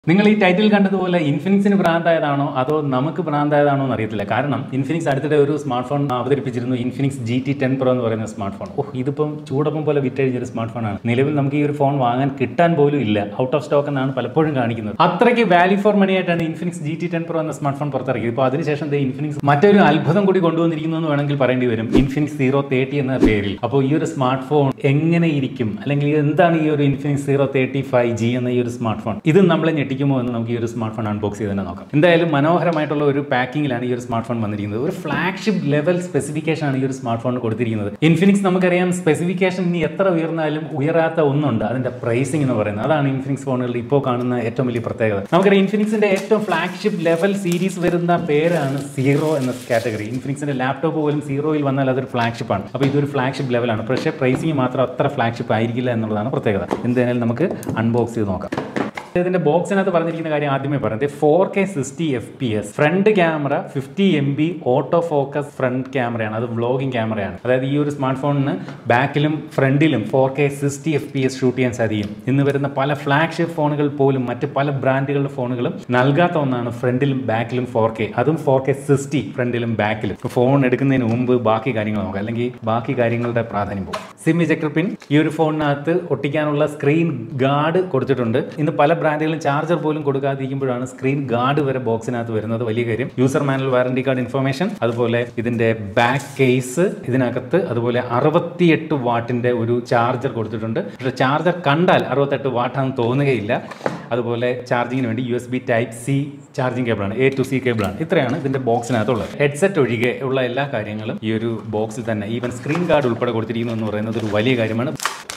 നിങ്ങൾ ഈ ടൈറ്റിൽ കണ്ടതുപോലെ ഇൻഫിനിക്സിന് ഭ്രാന്തായതാണോ അതോ നമുക്ക് ഭ്രാന്തായതാണോ എന്ന് അറിയത്തില്ല കാരണം ഇൻഫിനിക്സ് അടുത്തിടെ ഒരു സ്മാർട്ട് ഫോൺ അവതരിപ്പിച്ചിരുന്നു Infinix G T ten pro എന്ന് പറയുന്ന സ്മാർട്ട് ഫോൺ ഓഹ് ഇതിപ്പം ചൂടപ്പം പോലെ വിറ്റഴിഞ്ഞൊരു സ്മാർട്ട് ഫോണാണ് നിലവിൽ നമുക്ക് ഈ ഒരു ഫോൺ വാങ്ങാൻ കിട്ടാൻ പോലും ഇല്ല ഔട്ട് ഓഫ് സ്റ്റോക്ക് എന്നാണ് പലപ്പോഴും കാണിക്കുന്നത് അത്രയ്ക്ക് വാല്യൂ ഫോർ മണി ആയിട്ടാണ് Infinix G T ten pro എന്ന സ്മാർട്ട് ഫോൺ പുറത്തിറക്കിയത് ഇപ്പോൾ അതിനുശേഷം ദേ ഇൻഫിനിക്സ് മറ്റൊരു അത്ഭുതം കൂടി കൊണ്ടുവന്നിരിക്കുന്നു എന്ന് വേണമെങ്കിൽ പറയേണ്ടി വരും ഇൻഫിനിക്സ് സീറോ തേർട്ടി എന്ന പേരിൽ അപ്പോൾ ഈ ഒരു സ്മാർട്ട് ഫോൺ എങ്ങനെ ഇരിക്കും അല്ലെങ്കിൽ എന്താണ് ഈ ഒരു Infinix zero thirty five G എന്ന ഈ ഒരു സ്മാർട്ട് ഫോൺ ഇത് നമ്മളെ ഞെട്ടിക്കുമോ എന്ന് നമുക്ക് ഈ ഒരു സ്മാർട്ട് ഫോൺ അൺബോക്സ് ചെയ്ത് തന്നെ നോക്കാം എന്തായാലും മനോഹരമായിട്ടുള്ള ഒരു പാക്കിങ്ങിലാണ് ഈ ഒരു സ്മാർട്ട് ഫോൺ വന്നിരിക്കുന്നത് ഒരു ഫ്ലാഗ്ഷിപ്പ് ലെവൽ സ്പെസിഫിക്കേഷൻ ആണ് ഈ ഒരു സ്മാർട്ട് ഫോണിന് കൊടുത്തിരിക്കുന്നത് ഇൻഫിനിക്സ് നമുക്കറിയാം സ്പെസിഫിക്കേഷൻ ഇനി എത്ര ഉയർന്നാലും ഉയരാത്ത ഒന്നുണ്ട് അതിന്റെ പ്രൈസിംഗ് എന്ന് പറയുന്നത് അതാണ് ഇൻഫിനിക്സ് ഫോണുകളിൽ ഇപ്പോൾ കാണുന്ന ഏറ്റവും വലിയ പ്രത്യേകത നമുക്കറിയാം ഇൻഫിനിക്സിന്റെ ഏറ്റവും ഫ്ലാഗ്ഷിപ്പ് ലെവൽ സീരീസ് വരുന്ന പേരാണ് സീറോ എന്ന കാറ്റഗറി ഇൻഫിനിക്സിന്റെ ലാപ്ടോപ്പ് പോലും സീറോയിൽ വന്നാൽ അതൊരു ഫ്ലാഗ്ഷിപ്പ് ആണ് അപ്പോൾ ഇതൊരു ഫ്ലാഗ്ഷിപ്പ് ലെവലാണ് പക്ഷേ പ്രൈസിംഗ് മാത്രം അത്ര ഫ്ലാഗ്ഷിപ്പ് ആയിരിക്കില്ല എന്നുള്ളതാണ് പ്രത്യേകത എന്തായാലും നമുക്ക് അൺബോക്സ് ചെയ്ത് നോക്കാം ഇതിന്റെ ബോക്സിനകത്ത് പറഞ്ഞിരിക്കുന്ന കാര്യം ആദ്യമേ പറയുന്നത് four K sixty F P S front camera fifty M B autofocus front ക്യാമറയാണ് അത് വ്ലോഗിംഗ് ക്യാമറയാണ് അതായത് ഈ ഒരു സ്മാർട്ട് ഫോണിന് ബാക്കിലും ഫ്രണ്ടിലും four K sixty F P S shoot ചെയ്യാൻ സാധിക്കും ഇന്ന് വരുന്ന പല ഫ്ലാഗ്ഷിപ്പ് ഫോണുകൾ പോലും മറ്റ് പല ബ്രാൻഡുകളുടെ ഫോണുകളും നൽകാത്ത ഒന്നാണ് ഫ്രണ്ടിലും ബാക്കിലും ഫോർ കെ അതും ഫോർ കെ സിക്സ്റ്റി ഫ്രണ്ടിലും ബാക്കിലും ഫോൺ എടുക്കുന്നതിന് മുമ്പ് ബാക്കി കാര്യങ്ങൾ നോക്കാം അല്ലെങ്കിൽ ബാക്കി കാര്യങ്ങളുടെ പ്രാധാന്യം പോകും സിം ഇജക്ടർ പിൻ ഈ ഒരു ഫോണിനകത്ത് ഒട്ടിക്കാനുള്ള സ്ക്രീൻ ഗാർഡ് കൊടുത്തിട്ടുണ്ട് ഇന്ന് പല ബ്രാൻഡുകളും ചാർജർ പോലും കൊടുക്കാതിരിക്കുമ്പോഴാണ് സ്ക്രീൻ ഗാർഡ് വരെ ബോക്സിനകത്ത് വരുന്നത് വലിയ കാര്യം user manual warranty card information അതുപോലെ ഇതിന്റെ ബാക്ക് കേസ് ഇതിനകത്ത് അതുപോലെ അറുപത്തിയെട്ട് വാട്ടിന്റെ ഒരു ചാർജർ കൊടുത്തിട്ടുണ്ട് പക്ഷേ ചാർജർ കണ്ടാൽ അറുപത്തെട്ട് വാട്ടാണെന്ന് തോന്നുകയില്ല അതുപോലെ ചാർജിങ്ങിന് വേണ്ടി U S B type C charging കേബിളാണ് എ ടു സി കേബിളാണ് ഇത്രയാണ് ഇതിന്റെ ബോക്സിനകത്തുള്ളത് ഹെഡ്സെറ്റ് ഒഴികെ ഉള്ള എല്ലാ കാര്യങ്ങളും ഈ ഒരു ബോക്സിൽ തന്നെ ഈവൻ സ്ക്രീൻ ഗാർഡ് ഉൾപ്പെടെ കൊടുത്തിരിക്കുന്നു എന്ന് പറയുന്നത് ഒരു വലിയ കാര്യമാണ്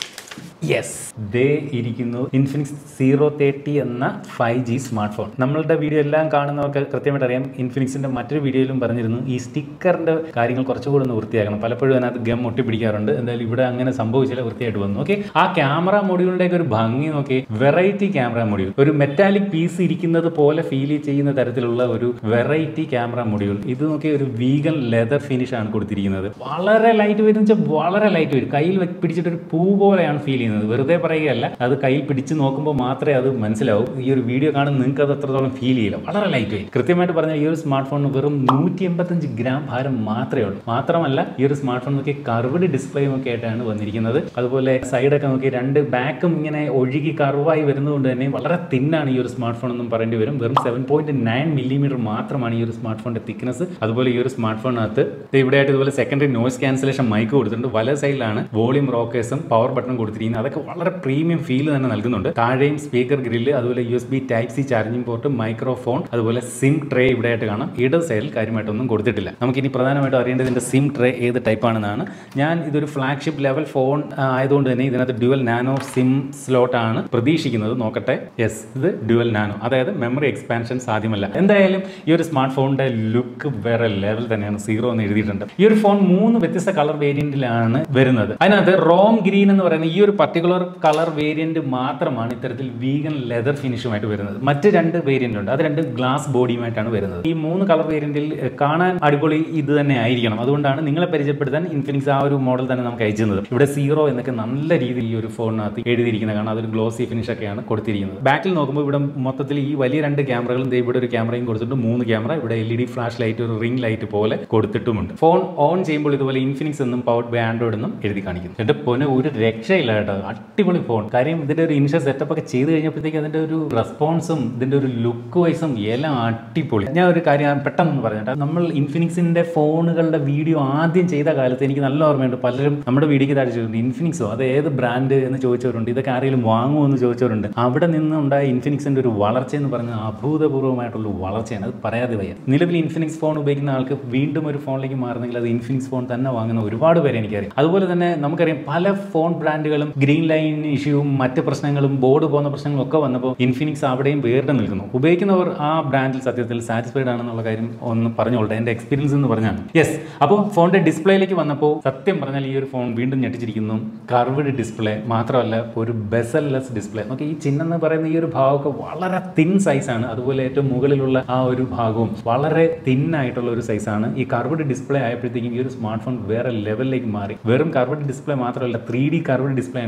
യെസ് ദേ ഇരിക്കുന്നു ഇൻഫിനിക്സ് സീറോ തേർട്ടി എന്ന ഫൈവ് ജി സ്മാർട്ട് ഫോൺ നമ്മളുടെ വീഡിയോ എല്ലാം കാണുന്നവർക്ക് കൃത്യമായിട്ട് അറിയാം ഇൻഫിനിക്സിന്റെ മറ്റൊരു വീഡിയോയിലും പറഞ്ഞിരുന്നു ഈ സ്റ്റിക്കറിന്റെ കാര്യങ്ങൾ കുറച്ചുകൂടി ഒന്ന് വൃത്തിയാക്കണം പലപ്പോഴും അതിനകത്ത് ഗം ഒട്ടിപ്പിടിക്കാറുണ്ട് എന്തായാലും ഇവിടെ അങ്ങനെ സംഭവിച്ചില്ല വൃത്തിയായിട്ട് വന്നു ഓക്കെ ആ ക്യാമറ മൊഡ്യൂളിന്റെ ഒരു ഭംഗി നോക്കി വെറൈറ്റി ക്യാമറ മൊഡ്യൂൾ ഒരു മെറ്റാലിക് പീസ് ഇരിക്കുന്നത് പോലെ ഫീൽ ചെയ്യുന്ന തരത്തിലുള്ള ഒരു വെറൈറ്റി ക്യാമറ മൊഡ്യൂൾ ഇത് നോക്കി ഒരു വീഗൻ ലെതർ ഫിനിഷ് ആണ് കൊടുത്തിരിക്കുന്നത് വളരെ ലൈറ്റ് വെയിറ്റ് വെച്ചാൽ വളരെ ലൈറ്റ് വെയിറ്റ് കയ്യിൽ വെ- പിടിച്ചിട്ട് ഒരു പൂ പോലെയാണ് ഫീൽ ചെയ്യുന്നത് വെറുതെ പറയുകയല്ല അത് കയ്യിൽ പിടിച്ച് നോക്കുമ്പോൾ മാത്രമേ അത് മനസ്സിലാവൂ ഈ ഒരു വീഡിയോ കാണുന്ന നിങ്ങൾക്ക് അത് അത്രത്തോളം ഫീൽ ചെയ്യില്ല വളരെ ലൈറ്റ് വെയിറ്റ് കൃത്യമായിട്ട് പറഞ്ഞാൽ ഈ ഒരു സ്മാർട്ട് ഫോണിന് വെറും നൂറ്റി എൺപത്തഞ്ച് ഗ്രാം ഭാരം മാത്രമേ ഉള്ളൂ മാത്രമല്ല ഈ ഒരു സ്മാർട്ട് ഫോൺ നോക്കി കർവ്ഡ് ഡിസ്പ്ലേയും ഒക്കെ ആയിട്ടാണ് വന്നിരിക്കുന്നത് അതുപോലെ സൈഡൊക്കെ നോക്കി രണ്ട് ബാക്കും ഇങ്ങനെ ഒഴുകി കർവായി വരുന്നതുകൊണ്ട് തന്നെ വളരെ തിന്നാണ് ഈ ഒരു സ്മാർട്ട് ഫോൺ എന്നും പറയേണ്ടി വരും വെറും സെവൻ പോയിന്റ് നയൻ മില്ലിമീറ്റർ മാത്രമാണ് ഈ ഒരു സ്മാർട്ട് ഫോണിന്റെ തിക്നെസ് അതുപോലെ ഈ ഒരു സ്മാർട്ട് ഫോണിനകത്ത് ഇവിടെ ആയിട്ട് ഇതുപോലെ സെക്കൻഡറി നോയ്സ് ക്യാൻസലേഷൻ മൈക്ക് കൊടുത്തിട്ടുണ്ട് വല സൈഡിലാണ് വോളിയം റോക്കേഴ്സും പവർ ബട്ടണും കൊടുത്തിരിക്കുന്നത് അതൊക്കെ വളരെ പ്രീമിയം ഫീൽ തന്നെ നൽകുന്നുണ്ട് താഴെയും സ്പീക്കർ ഗ്രില്ല് അതുപോലെ U S B type C charging port microphone അതുപോലെ സിം ട്രേ ഇവിടെ ആയിട്ട് കാണാം ഇടത് സൈഡിൽ കാര്യമായിട്ടൊന്നും കൊടുത്തിട്ടില്ല നമുക്ക് ഇനി പ്രധാനമായിട്ടും അറിയേണ്ടത് ഇതിന്റെ സിം ട്രേ ഏത് ടൈപ്പ് ആണെന്നാണ് ഞാൻ ഇതൊരു ഫ്ലാഗ്ഷിപ്പ് ലെവൽ ഫോൺ ആയതുകൊണ്ട് തന്നെ ഇതിനകത്ത് ഡ്യുവൽ നാനോ സിം സ്ലോട്ട് ആണ് പ്രതീക്ഷിക്കുന്നത് നോക്കട്ടെ യെസ് ഇത് ഡ്യുവൽ നാനോ അതായത് മെമ്മറി എക്സ്പാൻഷൻ സാധ്യമല്ല എന്തായാലും ഈ ഒരു സ്മാർട്ട് ഫോണിന്റെ ലുക്ക് വേറെ ലെവൽ തന്നെയാണ് സീറോ എന്ന് എഴുതിയിട്ടുണ്ട് ഈ ഒരു ഫോൺ മൂന്ന് വ്യത്യസ്ത കളർ വേരിയന്റിലാണ് വരുന്നത് അതിനകത്ത് റോം ഗ്രീൻ എന്ന് പറയുന്ന ഈ ഒരു പർട്ടിക്കുലർ കളർ വേരിയന്റ് മാത്രമാണ് ഇത്തരത്തിൽ വീഗൻ ലെതർ ഫിനിഷുമായിട്ട് വരുന്നത് മറ്റ് രണ്ട് വേരിയന്റ് ഉണ്ട് അത് രണ്ട് ഗ്ലാസ് ബോഡിയുമായിട്ടാണ് വരുന്നത് ഈ മൂന്ന് കളർ വേരിയന്റിൽ കാണാൻ അടിപൊളി ഇത് തന്നെ ആയിരിക്കണം അതുകൊണ്ടാണ് നിങ്ങളെ പരിചയപ്പെടുത്താൻ ഇൻഫിനിക്സ് ആ ഒരു മോഡൽ തന്നെ നമുക്ക് അയച്ചത് ഇവിടെ സീറോ എന്നൊക്കെ നല്ല രീതിയിൽ ഈ ഒരു ഫോണിനകത്ത് എഴുതിയിരിക്കുന്നത് കാരണം അതൊരു ഗ്ലോസി ഫിനിഷ് ഒക്കെയാണ് കൊടുത്തിരിക്കുന്നത് ബാക്കിൽ നോക്കുമ്പോൾ ഇവിടെ മൊത്തത്തിൽ ഈ വലിയ രണ്ട് ക്യാമറകളും ദേ ഇവിടെ ഒരു ക്യാമറയും കൊടുത്തിട്ട് മൂന്ന് ക്യാമറ ഇവിടെ L E D flash light ഒരു റിംഗ് ലൈറ്റ് പോലെ കൊടുത്തിട്ടുമുണ്ട് ഫോൺ ഓൺ ചെയ്യുമ്പോൾ ഇതുപോലെ ഇൻഫിനിക്സ് എന്നും പവർഡ് ബൈ ആൻഡ്രോയിഡ് എന്നും എഴുതി കാണിക്കുന്നു എന്റെ പൊന്നെ ഒരു രക്ഷയില്ല കേട്ടോ അടിപൊളി ഫോൺ കാര്യം ഇതിന്റെ ഒരു ഇനിഷ്യൽ സെറ്റപ്പ് ഒക്കെ ചെയ്ത് കഴിഞ്ഞപ്പോഴത്തേക്ക് അതിന്റെ ഒരു റെസ്പോൺസും ഇതിന്റെ ഒരു ലുക്ക് വൈസും എല്ലാം അടിപൊളി ഞാൻ ഒരു കാര്യം പെട്ടെന്ന് പറഞ്ഞിട്ട് നമ്മൾ ഇൻഫിനിക്സിന്റെ ഫോണുകളുടെ വീഡിയോ ആദ്യം ചെയ്ത കാലത്ത് എനിക്ക് നല്ല ഓർമ്മയുണ്ട് പലരും നമ്മുടെ വീഡിയോക്ക് താഴെ ചോദിച്ചിട്ടുണ്ട് ഇൻഫിനിക്സോ അത് ഏത് ബ്രാൻഡ് എന്ന് ചോദിച്ചവരുണ്ട് ഇതൊക്കെ ആരെങ്കിലും വാങ്ങുമോ എന്ന് ചോദിച്ചവരുണ്ട് അവിടെ നിന്നുണ്ടായ ഇൻഫിനിക്സിന്റെ ഒരു വളർച്ച എന്ന് പറഞ്ഞാൽ അഭൂതപൂർവ്വമായിട്ടുള്ള ഒരു വളർച്ചയാണ് അത് പറയാതെ വയ്യ നിലവിൽ ഇൻഫിനിക്സ് ഫോൺ ഉപയോഗിക്കുന്ന ആൾക്ക് വീണ്ടും ഒരു ഫോണിലേക്ക് മാറുന്നെങ്കിൽ അത് ഇൻഫിനിക്സ് ഫോൺ തന്നെ വാങ്ങുന്ന ഒരുപാട് പേരെ എനിക്കറിയാം അതുപോലെ തന്നെ നമുക്കറിയാം പല ഫോൺ ബ്രാൻഡുകളും ഗ്രീൻ ലൈൻ ഇഷ്യൂവും മറ്റ് പ്രശ്നങ്ങളും ബോർഡ് പോകുന്ന പ്രശ്നങ്ങളും ഒക്കെ വന്നപ്പോൾ ഇൻഫിനിക്സ് അവിടെയും വേറിട്ട് നിൽക്കുന്നു ഉപയോഗിക്കുന്നവർ ആ ബ്രാൻഡിൽ സത്യത്തിൽ സാറ്റിസ്ഫൈഡ് ആണെന്നുള്ള കാര്യം ഒന്ന് പറഞ്ഞോളട്ടെ എൻ്റെ എക്സ്പീരിയൻസ് എന്ന് പറഞ്ഞാണ് യെസ് അപ്പോൾ ഫോണിന്റെ ഡിസ്പ്ലേയിലേക്ക് വന്നപ്പോൾ സത്യം പറഞ്ഞാൽ ഈ ഒരു ഫോൺ വീണ്ടും ഞെട്ടിച്ചിരിക്കുന്നു കർവ്ഡ് ഡിസ്പ്ലേ മാത്രമല്ല ഒരു ബെസൽലെസ് ഡിസ്പ്ലേ നോക്കി ഈ ചിഹ്നം എന്ന് പറയുന്ന ഈ ഒരു ഭാഗമൊക്കെ വളരെ തിൻ സൈസാണ് അതുപോലെ ഏറ്റവും മുകളിലുള്ള ആ ഒരു ഭാഗവും വളരെ തിൻ ആയിട്ടുള്ള ഒരു സൈസാണ് ഈ കർവ്ഡ് ഡിസ്പ്ലേ ആയപ്പോഴത്തേക്കും ഈ ഒരു സ്മാർട്ട് ഫോൺ വേറെ ലെവലിലേക്ക് മാറി വെറും കർവ്ഡ് ഡിസ്പ്ലേ മാത്രമല്ല ത്രീ ഡി കർവ്ഡ് ഡിസ്പ്ലേ ആണ്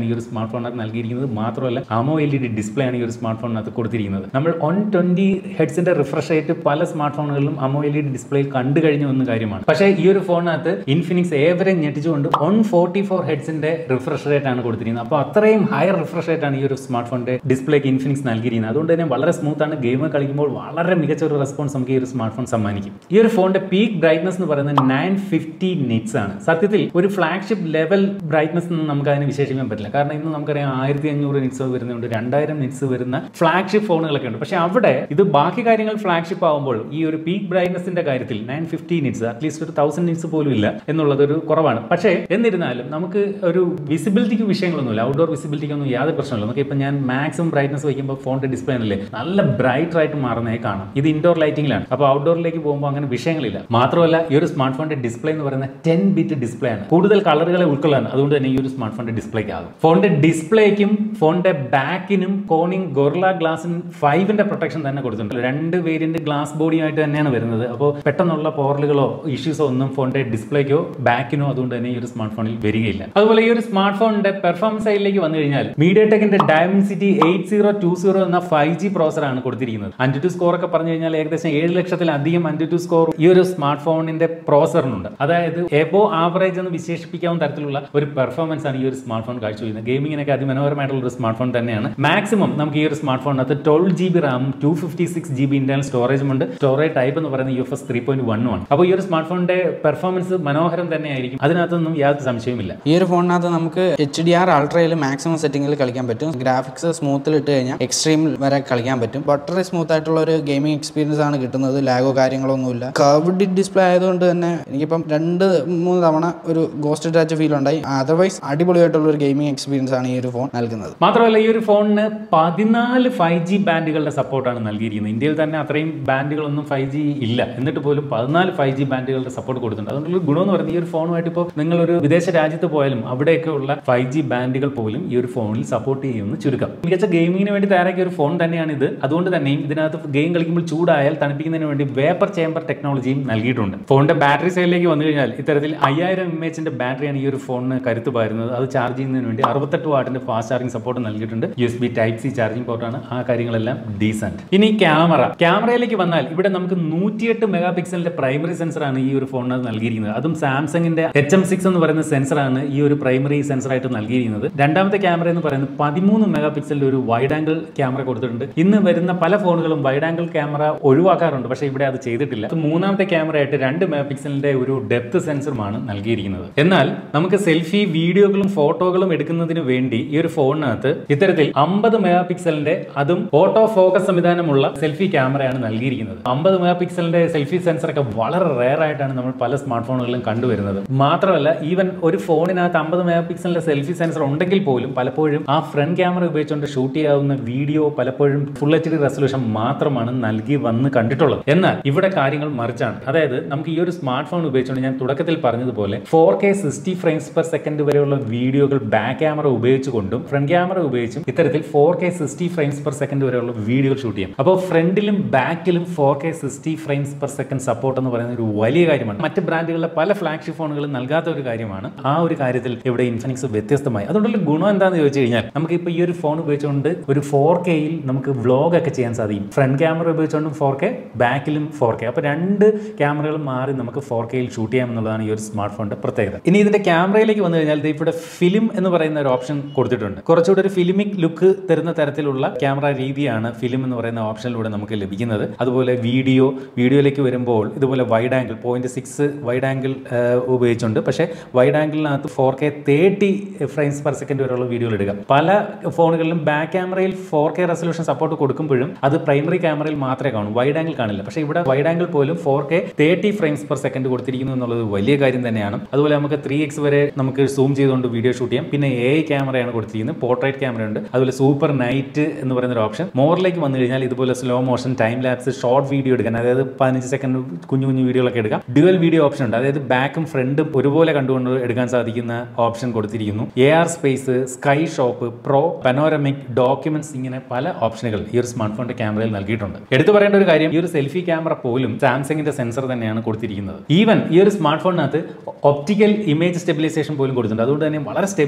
ഈ ഒരു സ്മാർട്ട് ഫോണിനകത്ത് നൽകിയിരിക്കുന്നത് മാത്രമല്ല L E AMOLED display ആണ് ഈ ഒരു സ്മാർട്ട് ഫോണിനകത്ത് കൊടുത്തിരിക്കുന്നത് നമ്മൾ വൺ ട്വന്റി ഹെഡ്സിന്റെ റിഫ്രഷ് റേറ്റ് പല സ്മാർട്ട് ഫോണുകളിലും അമോ എൽ ഇ ഡി ഡിസ്പ്ലേയിൽ കണ്ടു കഴിഞ്ഞ ഒന്ന് കാര്യമാണ് പക്ഷേ ഈ ഒരു ഫോണിനകത്ത് ഇൻഫിനിക്സ് ഏവരെ ഞെട്ടിച്ചുകൊണ്ട് വൺ ഫോർട്ടി ഫോർ ഹെഡ്സിന്റെ റിഫ്രഷ് റേറ്റ് ആണ് കൊടുത്തിരിക്കുന്നത് അപ്പോൾ അത്രയും ഹയർ റിഫ്രഷ് റേറ്റ് ആണ് ഈ ഒരു സ്മാർട്ട് ഫോണിന്റെ ഡിസ്പ്ലേക്ക് ഇൻഫിനിക്സ് നൽകിയിരിക്കുന്നത് അതുകൊണ്ട് തന്നെ വളരെ സ്മൂത്ത് ആണ് ഗെയിം കളിക്കുമ്പോൾ വളരെ മികച്ച ഒരു റെസ്പോൺസ് നമുക്ക് ഈ ഒരു സ്മാർട്ട് ഫോൺ സമ്മാനിക്കും ഈ ഒരു ഫോണിന്റെ പീക്ക് ബ്രൈറ്റ്നസ് എന്ന് പറയുന്നത് നയൻ ഫിഫ്റ്റി നിറ്റ്സ് ആണ് സത്യത്തിൽ ഒരു ഫ്ലാഗ്ഷിപ്പ് ലെവൽ ബ്രൈറ്റ്നസ് എന്ന് നമുക്ക് അതിനെ വിശേഷിക്കാൻ പറ്റില്ല കാരണം ഇന്ന് നമുക്കറിയാം ആയിരത്തി അഞ്ഞൂറ് നിറ്റ്സ് വരുന്നുണ്ട് രണ്ടായിരം നിറ്റ്സ് വരുന്ന ഫ്ലാഗ്ഷിപ്പ് ഫോണുകളൊക്കെ ഉണ്ട് പക്ഷേ അവിടെ ഇത് ബാക്കി കാര്യങ്ങൾ ഫ്ലാഗ്ഷിപ്പ് ആകുമ്പോൾ ഈ ഒരു പീക്ക് ബ്രൈറ്റ്നസിന്റെ കാര്യത്തിൽ നയൻ ഫിഫ്റ്റി നിറ്റ്സ് അറ്റ്ലീസ്റ്റ് ഒരു തൗസൻഡ് നിറ്റ്സ് പോലും ഇല്ല എന്നുള്ളത് ഒരു കുറവാണ് പക്ഷേ എന്നിരുന്നാലും നമുക്ക് ഒരു വിസിബിലിറ്റിക്ക് വിഷയങ്ങളൊന്നുമില്ല ഔട്ട്ഡോർ വിസിബിലിറ്റിക്കൊന്നും യാതൊരു പ്രശ്നമില്ല നമുക്ക് ഇപ്പം ഞാൻ മാക്സിമം ബ്രൈറ്റ്നസ് വയ്ക്കുമ്പോൾ ഫോണിന്റെ ഡിസ്പ്ലേ ആണല്ലേ നല്ല ബ്രൈറ്റ് ആയിട്ട് മാറുന്നതായി കാണാം ഇത് ഇൻഡോർ ലൈറ്റിംഗിലാണ് അപ്പോൾ ഔട്ട്ഡോറിലേക്ക് പോകുമ്പോൾ അങ്ങനെ വിഷയങ്ങളില്ല മാത്രമല്ല ഈ ഒരു സ്മാർട്ട് ഫോണിന്റെ ഡിസ്പ്ലേ എന്ന് പറയുന്നത് ടെൻ ബിറ്റ് ഡിസ്പ്ലേ ആണ് കൂടുതൽ കളറുകളെ ഉൾക്കൊള്ളാൻ അതുകൊണ്ട് തന്നെ ഈ ഒരു സ്മാർട്ട് ഫോണിന്റെ ഡിസ്പ്ലേക്ക് ആകും ഫോണിന്റെ ഡിസ്പ്ലേക്കും ഫോണിന്റെ ബാക്കിനും കോണിംഗ് ഗൊർല ഗ്ലാസിന് ഫൈവിന്റെ പ്രൊട്ടക്ഷൻ തന്നെ കൊടുത്തിട്ടുണ്ട് രണ്ട് വേരിയന്റ് ഗ്ലാസ് ബോഡിയായിട്ട് തന്നെയാണ് വരുന്നത് അപ്പോൾ പെട്ടെന്നുള്ള പോറലുകളോ ഇഷ്യൂസോ ഒന്നും ഫോണിന്റെ ഡിസ്പ്ലേക്കോ ബാക്കിനോ അതുകൊണ്ട് തന്നെ ഈ ഒരു സ്മാർട്ട് ഫോണിൽ വരികയില്ല അതുപോലെ ഈ ഒരു സ്മാർട്ട് ഫോണിന്റെ പെർഫോമൻസ് സൈഡിലേക്ക് വന്നു കഴിഞ്ഞാൽ മീഡിയ ടെക്കിന്റെ Dimensity eight zero two zero എന്ന ഫൈവ് ജി പ്രോസറാണ് കൊടുത്തിരിക്കുന്നത് അൻറ്റി ടു സ്കോർ ഒക്കെ പറഞ്ഞു കഴിഞ്ഞാൽ ഏകദേശം ഏഴ് ലക്ഷത്തിലധികം അൻറ്റി ടു സ്കോർ ഈ ഒരു സ്മാർട്ട് ഫോണിന്റെ പ്രോസറിനുണ്ട് അതായത് എബോ ആവറേജ് എന്ന് വിശേഷിപ്പിക്കാവുന്ന തരത്തിലുള്ള ഒരു പെർഫോമൻസ് ആണ് ഈ ഒരു സ്മാർട്ട് ഫോൺ കാഴ്ചവെക്കുന്നത് ഗെയിമിങ്ങിനൊക്കെ അതിമനോഹരമായിട്ടുള്ള ഒരു സ്മാർട്ട് ഫോൺ തന്നെയാണ് മാക്സിമം നമുക്ക് ഈ ഒരു സ്മാർട്ട് ഫോണിനകത്ത് ട്വൽവ് ജി ബി റാമും two fifty six G B internal സ്റ്റോറേജും ഉണ്ട് സ്റ്റോറേജ് ടൈപ്പ് എന്ന് പറയുന്നത് U F S three point വണ്ണും ആണ് അപ്പോൾ ഈ ഒരു സ്മാർട്ട് ഫോണിന്റെ പെർഫോമൻസ് മനോഹരം തന്നെയായിരിക്കും അതിനകത്തൊന്നും യാതൊരു സംശയവുമില്ല ഈ ഒരു ഫോണിനകത്ത് നമുക്ക് എച്ച് ഡി ആർ അൾട്രയിൽ മാക്സിമം സെറ്റിംഗിൽ കളിക്കാൻ പറ്റും ഗ്രാഫിക്സ് സ്മൂത്തിൽ ഇട്ട് കഴിഞ്ഞാൽ എക്സ്ട്രീം വരെ കളിക്കാൻ പറ്റും ബട്ടറി സ്മൂത്ത് ആയിട്ടുള്ള ഒരു ഗെയിമിംഗ് എക്സ്പീരിയൻസ് ആണ് കിട്ടുന്നത് ലാഗോ കാര്യങ്ങളൊന്നുമില്ല കർവ്ഡ് ഡിസ്പ്ലേ ആയതുകൊണ്ട് തന്നെ എനിക്കിപ്പം രണ്ട് മൂന്ന് തവണ ഒരു ഗോസ്റ്റ് ടച്ച് ഫീൽ ഉണ്ടായി അതർവൈസ് അടിപൊളിയായിട്ടുള്ള ഒരു ഗെയിമിംഗ് എക്സ്പീരിയൻസ് ആണ് ഈ ഒരു ഫോൺ നൽകുന്നത് മാത്രമല്ല ഈ ഒരു ഫോണിന് പതിനാല് ഫൈവ് ജി ബാൻഡുകളുടെ സപ്പോർട്ടാണ് നൽകിയിരിക്കുന്നത് ഇന്ത്യയിൽ തന്നെ അത്രയും ബാൻഡുകളൊന്നും ഫൈവ് ജി ഇല്ല എന്നിട്ട് പോലും പതിനാല് ഫൈവ് ജി ബാൻഡുകളുടെ സപ്പോർട്ട് കൊടുത്തിട്ടുണ്ട് അതുകൊണ്ടൊരു ഗുണം എന്ന് പറയുന്നത് ഈ ഒരു ഫോണുമായിട്ട് ഇപ്പോൾ നിങ്ങളൊരു വിദേശ രാജ്യത്ത് പോയാലും അവിടെയൊക്കെ ഉള്ള ഫൈവ് ജി ബാൻഡുകൾ പോലും ഈ ഒരു ഫോണിൽ സപ്പോർട്ട് ചെയ്യുമെന്ന് ചുരുക്കം മികച്ച ഗെയിമിങ്ങിന് വേണ്ടി തയ്യാറാക്കിയ ഒരു ഫോൺ തന്നെയാണ് ഇത് അതുകൊണ്ട് തന്നെയും ഇതിനകത്ത് ഗെയിം കളിക്കുമ്പോൾ ചൂടായാൽ തണുപ്പിക്കുന്നതിന് വേണ്ടി വേപ്പർ ചേമ്പർ ടെക്നോളജിയും നൽകിയിട്ടുണ്ട് ഫോണിന്റെ ബാറ്ററി സൈഡിലേക്ക് വന്നു കഴിഞ്ഞാൽ ഇത്തരത്തിൽ അയ്യായിരം എം എച്ചിന്റെ ബാറ്ററിയാണ് ഈ ഒരു ഫോണിന് കരുത്ത് പകരുന്നത് അത് ചാർജ് ചെയ്യുന്നതിന് വേണ്ടി അറുപത്തെട്ട് വാട്ടിന്റെ ഫാസ്റ്റ് ചാർജിംഗ് സപ്പോർട്ട് നൽകിയിട്ടുണ്ട് U S B type C charging പോർട്ടാണ് ആ കാര്യങ്ങളെല്ലാം ഡീസന്റ് ഇനി ക്യാമറ ക്യാമറയിലേക്ക് വന്നാൽ ഇവിടെ നമുക്ക് നൂറ്റിയെട്ട് മെഗാ പിക്സലിന്റെ പ്രൈമറി സെൻസറാണ് ഈ ഒരു ഫോണിനകത്ത് നൽകിയിരിക്കുന്നത് അതും സാംസങ്ങിന്റെ എച്ച് എം സിക്സ് എന്ന് പറയുന്ന സെൻസറാണ് ഈ ഒരു പ്രൈമറി സെൻസറായിട്ട് നൽകിയിരിക്കുന്നത് രണ്ടാമത്തെ ക്യാമറ എന്ന് പറയുന്നത് പതിമൂന്ന് മെഗാ പിക്സലിന്റെ ഒരു വൈഡ് ആംഗിൾ ക്യാമറ കൊടുത്തിട്ടുണ്ട് ഇന്ന് വരുന്ന പല ഫോണുകളും വൈഡ് ആംഗിൾ ക്യാമറ ഒഴിവാക്കാറുണ്ട് പക്ഷേ ഇവിടെ അത് ചെയ്തിട്ടില്ല ഇത് മൂന്നാമത്തെ ക്യാമറയായിട്ട് രണ്ട് മെഗാ പിക്സലിന്റെ ഒരു ഡെപ്ത് സെൻസറുമാണ് നൽകിയിരിക്കുന്നത് എന്നാൽ നമുക്ക് സെൽഫി വീഡിയോകളും ഫോട്ടോകളും എടുക്കുന്നതിന് വേണ്ടി ഈ ഒരു ഫോണിനകത്ത് ഇത്തരത്തിൽ അമ്പത് മെഗാ പിക്സലിന്റെ അതും ഓട്ടോ ഫോക്കസ് സംവിധാനമുള്ള സെൽഫി ക്യാമറയാണ് നൽകിയിരിക്കുന്നത് അമ്പത് മെഗാ പിക്സലിന്റെ സെൽഫി സെൻസർ ഒക്കെ വളരെ റെയർ ആയിട്ടാണ് നമ്മൾ പല സ്മാർട്ട് ഫോണുകളിലും കണ്ടുവരുന്നത് മാത്രമല്ല ഈവൻ ഒരു ഫോണിനകത്ത് അമ്പത് മെഗാ പിക്സലിന്റെ സെൽഫി സെൻസർ ഉണ്ടെങ്കിൽ പോലും പലപ്പോഴും ആ ഫ്രണ്ട് ക്യാമറ ഉപയോഗിച്ചുകൊണ്ട് ഷൂട്ട് ചെയ്യാവുന്ന വീഡിയോ പലപ്പോഴും ഫുൾ എച്ച് ഡി റെസൊല്യൂഷൻ മാത്രമാണ് നൽകി വന്ന് കണ്ടിട്ടുള്ളത് എന്നാൽ ഇവിടെ കാര്യങ്ങൾ മറിച്ചാണ് അതായത് നമുക്ക് ഈ ഒരു സ്മാർട്ട് ഫോൺ ഉപയോഗിച്ചുകൊണ്ട് ഞാൻ തുടക്കത്തിൽ പറഞ്ഞതുപോലെ four K sixty frames per second വരെയുള്ള വീഡിയോകൾ ബാക്ക് ക്യാമറ ഉപയോഗിച്ചുകൊണ്ടും ഫ്രണ്ട് ക്യാമറ ഉപയോഗിച്ചും ഇത്തരത്തിൽ four K sixty frames per second വരെയുള്ള വീഡിയോകൾ ഷൂട്ട് ചെയ്യാം അപ്പോൾ ഫ്രണ്ടിലും ബാക്കിലും four K sixty frames per second support എന്ന് പറയുന്ന ഒരു വലിയ കാര്യമാണ് മറ്റ് ബ്രാൻഡുകളിലെ പല ഫ്ലാഗ്ഷിപ്പ് ഫോണുകളും നൽകാത്ത ഒരു കാര്യമാണ് ആ ഒരു കാര്യത്തിൽ ഇവിടെ ഇൻഫിനിക്സ് വ്യത്യസ്തമായി അതുകൊണ്ടുള്ള ഗുണം എന്താണെന്ന് ചോദിച്ചു കഴിഞ്ഞാൽ നമുക്ക് ഇപ്പോൾ ഈ ഒരു ഫോൺ ഉപയോഗിച്ചുകൊണ്ട് ഒരു ഫോർ കെയിൽ നമുക്ക് വ്ലോഗ് ഒക്കെ ചെയ്യാൻ സാധിക്കും ഫ്രണ്ട് ക്യാമറ ഉപയോഗിച്ചുകൊണ്ടും ഫോർ കെ ബാക്കിലും ഫോർ കെ അപ്പോൾ രണ്ട് ക്യാമറകൾ മാറി നമുക്ക് ഫോർ കെയിൽ ഷൂട്ട് ചെയ്യാം എന്നുള്ളതാണ് ഈ ഒരു സ്മാർട്ട് ഫോണിന്റെ പ്രത്യേകത ഇനി ഇതിന്റെ ക്യാമറയിലേക്ക് വന്നു കഴിഞ്ഞാൽ ദേ ഇവിടെ ഫിലിം എന്ന് പറയുന്ന ഒരു ഓപ്ഷൻ കൊടുത്തിട്ടുണ്ട് കുറച്ചുകൂടി ഒരു ഫിലിമിക് ലുക്ക് തരുന്ന തരത്തിലുള്ള ക്യാമറ രീതിയാണ് ഫിലിം എന്ന് പറയുന്ന ഓപ്ഷനിലൂടെ നമുക്ക് ലഭിക്കുന്നത് അതുപോലെ വീഡിയോ വീഡിയോയിലേക്ക് വരുമ്പോൾ ഇതുപോലെ wide angle point six wide angle ഉപയോഗിച്ചുണ്ട് പക്ഷേ വൈഡ് ആംഗിളിനകത്ത് four K thirty frames per second വരെയുള്ള വീഡിയോകൾ എടുക്കാം പല ഫോണുകളിലും ബാക്ക് ക്യാമറയിൽ ഫോർ കെ റെസൊല്യൂഷൻ സപ്പോർട്ട് കൊടുക്കുമ്പോഴും അത് പ്രൈമറി ക്യാമറയിൽ മാത്രമേ കാണൂ വൈഡ് ആംഗിൾ കാണില്ല പക്ഷേ ഇവിടെ വൈഡ് ആംഗിൾ പോലും four K thirty frames per second കൊടുത്തിരിക്കുന്നു എന്നുള്ളത് വലിയ കാര്യം തന്നെയാണ് അതുപോലെ നമുക്ക് ത്രീ എക്സ് വരെ നമുക്ക് സൂം ചെയ്തുകൊണ്ട് വീഡിയോ ഷൂട്ട് ചെയ്യാം പിന്നെ എ ക്യാമറയാണ് കൊടുത്തിരിക്കുന്നത് പോർട്രേറ്റ് ക്യാമറ ഉണ്ട് അതുപോലെ സൂപ്പർ നൈറ്റ് എന്ന് പറയുന്ന ഒരു ഓപ്ഷൻ മോറിലേക്ക് വന്നു കഴിഞ്ഞാൽ ഇതുപോലെ slow motion time lapse short video എടുക്കാൻ അതായത് പതിനഞ്ച് സെക്കൻഡ് കുഞ്ഞു കുഞ്ഞു വീഡിയോകളൊക്കെ എടുക്കാം ഡ്യുവൽ വീഡിയോ ഓപ്ഷൻ ഉണ്ട് അതായത് ബാക്കും ഫ്രണ്ടും ഒരുപോലെ കണ്ടുകൊണ്ട് എടുക്കാൻ സാധിക്കുന്ന ഓപ്ഷൻ കൊടുത്തിരിക്കുന്നു A R space sky shop pro panoramic documents ഇങ്ങനെ പല ഓപ്ഷനുകൾ ഈ ഒരു സ്മാർട്ട് ഫോണിന്റെ ക്യാമറയിൽ നൽകിയിട്ടുണ്ട് എടുത്തു പറയേണ്ട ഒരു കാര്യം ഈ ഒരു സെൽഫി ക്യാമറ പോലും സാംസങ്ങിന്റെ സെൻസർ തന്നെയാണ് കൊടുത്തിരിക്കുന്നത് ഈവൻ ഈ ഒരു സ്മാർട്ട് ഫോണിനകത്ത് ഒപ്റ്റിക്കൽ ഇമേജ് സ്റ്റെബിലൈസേഷൻ പോലും കൊടുത്തിട്ടുണ്ട് അതുകൊണ്ട് തന്നെ വളരെ സ്റ്റെബിലൈസ്ഡ് ആയിട്ടുള്ള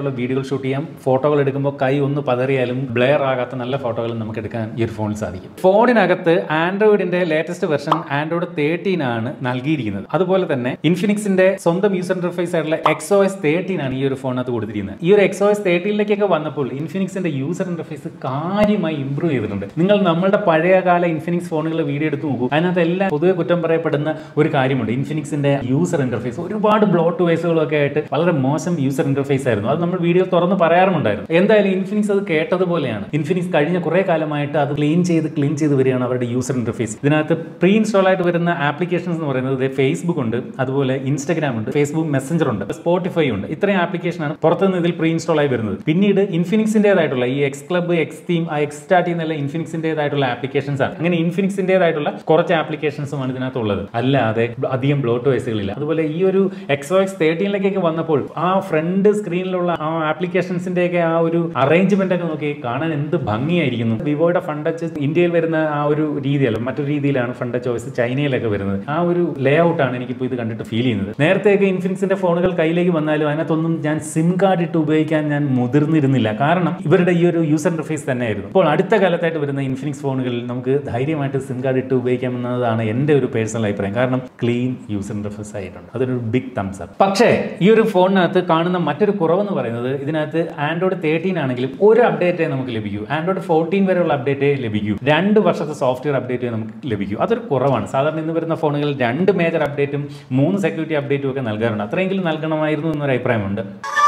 ആയിട്ടുള്ള വീഡിയോകൾ ഷൂട്ട് ചെയ്യാം ഫോട്ടോകൾ എടുക്കുമ്പോൾ കൈ ഒന്ന് പതറിയാലും ബ്ലെയർ ആകാത്ത നല്ല ഫോട്ടോകൾ നമുക്ക് എടുക്കാൻ ഈ ഒരു ഫോണിൽ സാധിക്കും ഫോണിനകത്ത് ആൻഡ്രോയിഡിന്റെ ലേറ്റസ്റ്റ് വെർഷൻ ആൻഡ്രോയിഡ് തേർട്ടീൻ ആണ് നൽകിയിരിക്കുന്നത് അതുപോലെ തന്നെ ഇൻഫിനിക്സിന്റെ സ്വന്തം യൂസർ ഇന്റർഫേസ് ആയിട്ടുള്ള എക്സോ എസ് തേർട്ടീൻ ആണ് ഈ ഒരു ഫോണിനകത്ത് കൊടുത്തിരിക്കുന്നത് ഈ ഒരു എക്സോ എസ് തേർട്ടീനിലേക്കൊക്കെ വന്നപ്പോൾ ഇൻഫിനിക്സിന്റെ യൂസർ ഇന്റർഫേസ് കാര്യമായി ഇംപ്രൂവ് ചെയ്തിട്ടുണ്ട് നിങ്ങൾ നമ്മളുടെ പഴയകാല ഇൻഫിനിക്സ് ഫോണുകൾ വീഡിയോ എടുത്ത് നോക്കൂ അതിനകത്ത് എല്ലാം പൊതുവെ കുറ്റം പറയപ്പെടുന്ന ഒരു കാര്യമുണ്ട് ഇൻഫിനിക്സിന്റെ യൂസർ ഇന്റർഫേസ് ഒരുപാട് ബ്ലോട്ട് വേസുകളൊക്കെ ആയിട്ട് വളരെ മോശം യൂസർ ഇന്റർഫേസ് ആയിരുന്നു അത് നമ്മൾ വീഡിയോ തുറന്ന് പറയാറുമുണ്ടായിരുന്നു എന്തായാലും ഇൻഫിനിക്സ് അത് കേട്ടതുപോലെയാണ് ഇൻഫിനിക്സ് കഴിഞ്ഞ കുറെ കാലമായിട്ട് അത് ക്ലീൻ ചെയ്ത് ക്ലീൻ ചെയ്ത് വരികയാണ് അവരുടെ യൂസർ ഇന്റർഫേസ് ഇതിനകത്ത് പ്രീ ഇൻസ്റ്റാൾ ആയിട്ട് വരുന്ന ആപ്ലിക്കേഷൻസ് എന്ന് പറയുന്നത് ഫേസ്ബുക്ക് ഉണ്ട് അതുപോലെ ഇൻസ്റ്റാഗ്രാം ഉണ്ട് ഫേസ്ബുക്ക് മെസ്സഞ്ചർ ഉണ്ട് സ്പോട്ടിഫൈ ഉണ്ട് ഇത്രയും ആപ്ലിക്കേഷനാണ് പുറത്തുനിന്ന് ഇതിൽ പ്രീ ഇൻസ്റ്റാൾ ആയി വരുന്നത് പിന്നീട് ഇൻഫിനിക്സിൻ്റെതായിട്ടുള്ള ഈ എക്സ് ക്ലബ്ബ് എക്സ് തീം ആ എക്സ് സ്റ്റാർട്ട് ചെയ്യുന്ന ഇൻഫിനിക്സിൻ്റെതായിട്ടുള്ള ആപ്ലിക്കേഷൻസ് ആണ് അങ്ങനെ ഇൻഫിനിക്സിൻ്റെതായിട്ടുള്ള കുറച്ച് ആപ്ലിക്കേഷൻസുമാണ് ഇതിനകത്തുള്ളത് അല്ലാതെ അധികം ബ്ലോട്ട് വയസ്സുകളില്ല അതുപോലെ ഈ ഒരു എക്സോ എക്സ് തേർട്ടീനിലേക്കൊക്കെ വന്നപ്പോൾ ആ ഫ്രണ്ട് സ്ക്രീനിലുള്ള ആ ആപ്ലിക്കേഷൻസിന്റെ ഒക്കെ ആ ഒരു അറേഞ്ച്മെന്റ് ഒക്കെ നോക്കി കാണാൻ എന്ത് ഭംഗിയായിരിക്കുന്നു വിവോയുടെ ഫണ്ട് ടച്ച് ഇന്ത്യയിൽ വരുന്ന ആ ഒരു രീതിയല്ല മറ്റൊരു രീതിയിലാണ് ഫണ്ട് ടച്ച് ഓയിസ് ചൈനയിലൊക്കെ വരുന്നത് ആ ഒരു ലേ ഔട്ടാണ് എനിക്കിപ്പോൾ ഇത് കണ്ടിട്ട് ഫീൽ ചെയ്യുന്നത് നേരത്തെയൊക്കെ ഇൻഫിനിക്സിന്റെ ഫോണുകൾ കയ്യിലേക്ക് വന്നാലും അതിനകത്തൊന്നും ഞാൻ സിം കാർഡ് ഇട്ട് ഉപയോഗിക്കാൻ ഞാൻ മുതിർന്നിരുന്നില്ല കാരണം ഇവരുടെ ഈ ഒരു യൂസർ ഇന്റർഫേസ് തന്നെയായിരുന്നു ഇപ്പോൾ അടുത്ത കാലത്തായിട്ട് വരുന്ന ഇൻഫിനിക്സ് ഫോണുകളിൽ നമുക്ക് ധൈര്യമായിട്ട് സിം കാർഡ് ഇട്ട് ഉപയോഗിക്കാമെന്നതാണ് എൻ്റെ ഒരു പേഴ്സണൽ അഭിപ്രായം കാരണം ക്ലീൻ യൂസർ ഇന്റർഫേസ് ആയിട്ടുണ്ട് അതൊരു ബിഗ് തംസ് അപ്പ് പക്ഷേ ഈ ഒരു ഫോണിനകത്ത് കാണുന്ന മറ്റൊരു കുറവെന്ന് പറയുന്നത് ഇതിനകത്ത് ആൻഡ്രോയിഡ് തേർട്ടീൻ ആണെങ്കിലും ഒരു അപ്ഡേറ്റേ നമുക്ക് ലഭിക്കൂ ആൻഡ്രോയിഡ് ഫോർട്ടീൻ വരെയുള്ള അപ്ഡേറ്റേ ലഭിക്കൂ രണ്ട് വർഷത്തെ സോഫ്റ്റ്വെയർ അപ്ഡേറ്റേ നമുക്ക് ലഭിക്കൂ അതൊരു കുറവാണ് സാധാരണ ഇന്ന് വരുന്ന ഫോണുകളിൽ രണ്ട് മേജർ അപ്ഡേറ്റും മൂന്ന് സെക്യൂരിറ്റി അപ്ഡേറ്റും ഒക്കെ നൽകാറുണ്ട് അത്രയെങ്കിലും നൽകണമായിരുന്നു എന്നൊരു അഭിപ്രായമുണ്ട്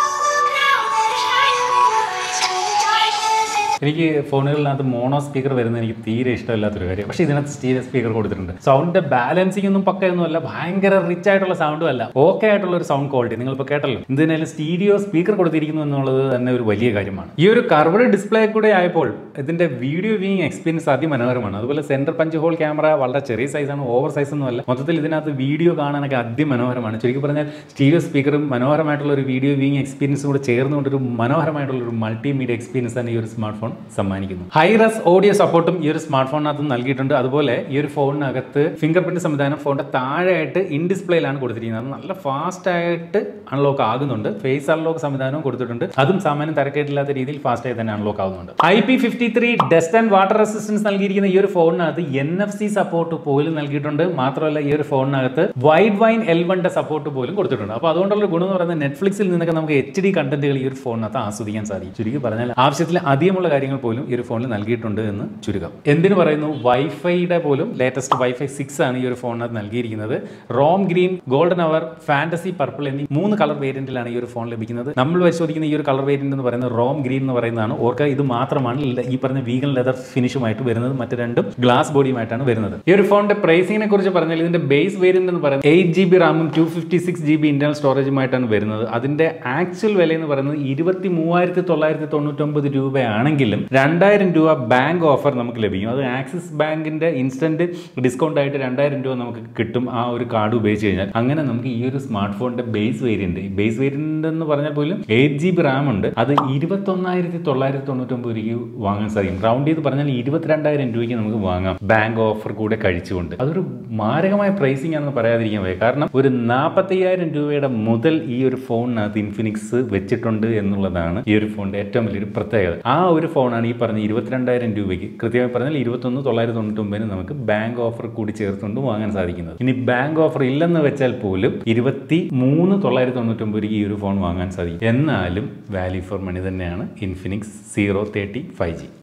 എനിക്ക് ഫോണുകളിനകത്ത് മോണോ സ്പീക്കർ വരുന്നത് എനിക്ക് തീരെ ഇഷ്ടമില്ലാത്തൊരു കാര്യം പക്ഷേ ഇതിനകത്ത് സ്റ്റീരിയോ സ്പീക്കർ കൊടുത്തിട്ടുണ്ട് സൗണ്ടിന്റെ ബാലൻസിംഗ് ഒന്നും പക്കയൊന്നും അല്ല ഭയങ്കര റിച്ച് ആയിട്ടുള്ള സൗണ്ടും അല്ല ഓക്കെ ആയിട്ടുള്ള ഒരു സൗണ്ട് ക്വാളിറ്റി നിങ്ങളിപ്പോൾ കേട്ടല്ലോ എന്തിനായാലും സ്റ്റീരിയോ സ്പീക്കർ കൊടുത്തിരിക്കുന്നു എന്നുള്ളത് തന്നെ ഒരു വലിയ കാര്യമാണ് ഈ ഒരു കർവഡ് ഡിസ്പ്ലേ കൂടെ ആയപ്പോൾ ഇതിന്റെ വീഡിയോ വ്യൂയിങ് എക്സ്പീരിയൻസ് അതിമനോഹരമാണ് അതുപോലെ സെന്റർ പഞ്ച് ഹോൾ ക്യാമറ വളരെ ചെറിയ സൈസാണ് ഓവർ സൈസ് ഒന്നും അല്ല മൊത്തത്തിൽ ഇതിനകത്ത് വീഡിയോ കാണാനൊക്കെ അതിമനോഹരമാണ് ചുരുക്കി പറഞ്ഞാൽ സ്റ്റീരിയോ സ്പീക്കറും മനോഹരമായിട്ടുള്ള ഒരു വീഡിയോ വ്യൂയിങ് എക്സ്പീരിയൻസും കൂടെ ചേർന്നുകൊണ്ട് ഒരു മനോഹരമായിട്ടുള്ള ഒരു മൾട്ടിമീഡിയ എക്സ്പീരിയൻസ് തന്നെ ഈ ഒരു സ്മാർട്ട് ഫോൺ സമ്മാനിക്കുന്നു ഹൈറസ് ഓഡിയോ സപ്പോർട്ടും ഈ ഒരു സ്മാർട്ട് ഫോണിനകത്ത് നൽകിയിട്ടുണ്ട് അതുപോലെ ഈ ഒരു ഫോണിനകത്ത് ഫിംഗർ പ്രിന്റ് സംവിധാനം ഫോണിന്റെ താഴെയായിട്ട് ഇൻ ഡിസ്പ്ലേയിലാണ് കൊടുത്തിരിക്കുന്നത് അത് നല്ല ഫാസ്റ്റ് ആയിട്ട് അൺലോക്ക് ആകുന്നുണ്ട് ഫേസ് അൺലോക്ക് സംവിധാനവും കൊടുത്തിട്ടുണ്ട് അതും സാമാന്യം തരക്കേട്ടില്ലാത്ത രീതിയിൽ ഫാസ്റ്റ് ആയി തന്നെ അൺലോക്ക് ആകുന്നുണ്ട് I P fifty three dust and water resistance നൽകിയിരിക്കുന്ന ഈ ഒരു ഫോണിനകത്ത് എൻ എഫ് സി സപ്പോർട്ട് പോലും നൽകിയിട്ടുണ്ട് മാത്രമല്ല ഈ ഒരു ഫോണിനകത്ത് Widevine L one support പോലും കൊടുത്തിട്ടുണ്ട് അപ്പോൾ അതുകൊണ്ടുള്ള ഗുണം എന്ന് പറയുന്നത് നെറ്റ്ഫ്ലിക്സിൽ നിന്നൊക്കെ നമുക്ക് എച്ച് ഡി കണ്ടന്റുകൾ ഈ ഒരു ഫോണിനകത്ത് ആസ്വദിക്കാൻ സാധിക്കും ചുരുക്കി പറഞ്ഞാൽ ആവശ്യത്തിൽ അധികമുള്ള കാര്യങ്ങൾ പോലും ഈ ഒരു ഫോണിൽ നൽകിയിട്ടുണ്ട് എന്ന് ചുരുക്കം എന്തിനു പറയുന്നു വൈഫൈയുടെ പോലും ലേറ്റസ്റ്റ് വൈഫൈ സിക്സ് ആണ് ഈ ഒരു ഫോണിനകത്ത് നൽകിയിരിക്കുന്നത് Rome green golden hour fantasy purple എന്നീ മൂന്ന് കളർ വേരിയന്റിലാണ് ഈ ഒരു ഫോൺ ലഭിക്കുന്നത് നമ്മൾ പരിശോധിക്കുന്ന ഈ ഒരു കളർ വേരിയന്റ് എന്ന് പറയുന്നത് റോം ഗ്രീൻ എന്ന് പറയുന്നതാണ് ഓർക്കുക ഇത് മാത്രമാണ് ല- ഈ പറഞ്ഞ വീഗൻ ലെതർ ഫിനിഷുമായിട്ട് വരുന്നത് മറ്റു രണ്ടും ഗ്ലാസ് ബോഡിയുമായിട്ടാണ് വരുന്നത് ഈ ഒരു ഫോണിന്റെ പ്രൈസിങ്ങിനെ കുറിച്ച് പറഞ്ഞാൽ ഇതിന്റെ ബേസ് വേരിയന്റ് എന്ന് പറയുന്നത് എയ്റ്റ് ജി ബി റാമും two fifty six G B internal സ്റ്റോറേജുമായിട്ടാണ് വരുന്നത് അതിന്റെ ആക്ച്വൽ വില എന്ന് പറയുന്നത് ഇരുപത്തി മൂവായിരത്തി തൊള്ളായിരത്തി തൊണ്ണൂറ്റൊമ്പത് രൂപയാണെങ്കിലും രണ്ടായിരം രൂപ ബാങ്ക് ഓഫർ നമുക്ക് ലഭിക്കും അത് ആക്സിസ് ബാങ്കിന്റെ ഇൻസ്റ്റന്റ് ഡിസ്കൗണ്ട് ആയിട്ട് രണ്ടായിരം രൂപ നമുക്ക് കിട്ടും ആ ഒരു കാർഡ് ഉപയോഗിച്ച് കഴിഞ്ഞാൽ അങ്ങനെ നമുക്ക് ഈ ഒരു സ്മാർട്ട് ഫോണിന്റെ ബേസ് വേരിയന്റ് ബേസ് വേരിയന്റ് എന്ന് പറഞ്ഞാൽ പോലും എയ്റ്റ് ജി ബി റാം ഉണ്ട് അത് ഇരുപത്തൊന്നായിരത്തി തൊള്ളായിരത്തി തൊണ്ണൂറ്റൊമ്പത് രൂപയ്ക്ക് വാങ്ങാൻ സാധിക്കും റൗണ്ട് ചെയ്ത് പറഞ്ഞാൽ ഇരുപത്തിരണ്ടായിരം രൂപയ്ക്ക് നമുക്ക് വാങ്ങാം ബാങ്ക് ഓഫർ കൂടെ കഴിച്ചുകൊണ്ട് അതൊരു മാരകമായ പ്രൈസിംഗ് ആണെന്ന് പറയാതിരിക്കാൻ വയ്യ കാരണം ഒരു നാൽപ്പത്തയ്യായിരം രൂപയുടെ മുതൽ ഈ ഒരു ഫോണിനകത്ത് ഇൻഫിനിക്സ് വെച്ചിട്ടുണ്ട് എന്നുള്ളതാണ് ഈ ഒരു ഫോണിന്റെ ഏറ്റവും വലിയൊരു പ്രത്യേകത ആ ഒരു ഫോണാണ് ഈ പറഞ്ഞ ഇരുപത്തിരണ്ടായിരം രൂപയ്ക്ക് കൃത്യമായി പറഞ്ഞാൽ ഇരുപത്തൊന്ന് തൊള്ളായിരത്തി തൊണ്ണൂറ്റൊമ്പതിന് നമുക്ക് ബാങ്ക് ഓഫർ കൂടി ചേർത്തുകൊണ്ട് വാങ്ങാൻ സാധിക്കുന്നത് ഇനി ബാങ്ക് ഓഫർ ഇല്ലെന്ന് വെച്ചാൽ പോലും ഇരുപത്തി മൂന്ന് തൊള്ളായിരത്തി തൊണ്ണൂറ്റൊമ്പത് രൂപയ്ക്ക് ഈ ഒരു ഫോൺ വാങ്ങാൻ സാധിക്കും എന്നാലും വാല്യൂ ഫോർ മണി തന്നെയാണ് Infinix zero thirty five G